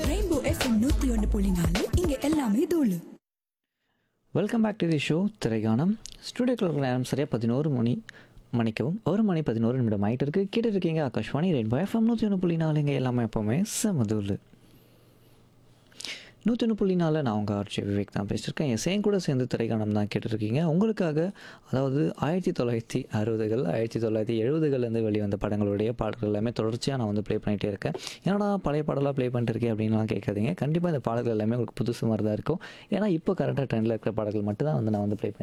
rainbow FM நூத்தி ஒன்று புள்ளி நாலு இங்க எல்லாமே தூளு welcome back to the show Thiraiganam ஸ்டூடியோக்கள் நேரம் சரியாக பதினோரு மணி மணிக்கவும் ஒரு மணி பதினோரு நிமிடம் ஆகிட்டு இருக்கு கேட்டு இருக்கீங்க ஆகாஷ்வாணி ரெயின்போ எஃப்எம் நூற்றி ஒன்று புள்ளி நாலுங்க எல்லாமே எப்போவுமே செமதூள் நூற்றி ஒன்று புள்ளி நாலில் நான் உங்கள் ஆர்ச்சி விவேக் தான் பேசியிருக்கேன் என் சேன் கூட சேர்ந்து திரைக்காணம் தான் கேட்டுருக்கீங்க உங்களுக்காக அதாவது ஆயிரத்தி தொள்ளாயிரத்தி அறுபதுகள் ஆயிரத்தி தொள்ளாயிரத்தி எழுபதுகள்லேருந்து வெளிவந்த படங்களுடைய பாடல்கள் எல்லாமே தொடர்ச்சியாக நான் வந்து ப்ளே பண்ணிகிட்டே இருக்கேன் என்னடா பழைய பாடலாக ப்ளே பண்ணிட்டு இருக்கேன் அப்படின்லாம் கேட்காதீங்க கண்டிப்பாக இந்த பாடல்கள் எல்லாமே உங்களுக்கு புதுசு மாதிரி தான் இருக்கும் ஏன்னா இப்போ கரெக்டாக ட்ரெண்டில் இருக்கிற பாடல்கள் மட்டும் தான் வந்து நான் வந்து ப்ளே பண்ணிட்டு